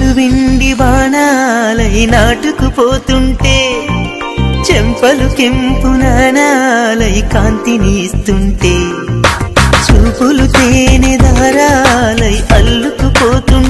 విండి బాణాలై నాటుకుపోతుంటే చెంపలు కెంపు నాణాలై కాంతిని ఇస్తుంటే చూపులు తేనె దారాలై అల్లుకుపోతుంటే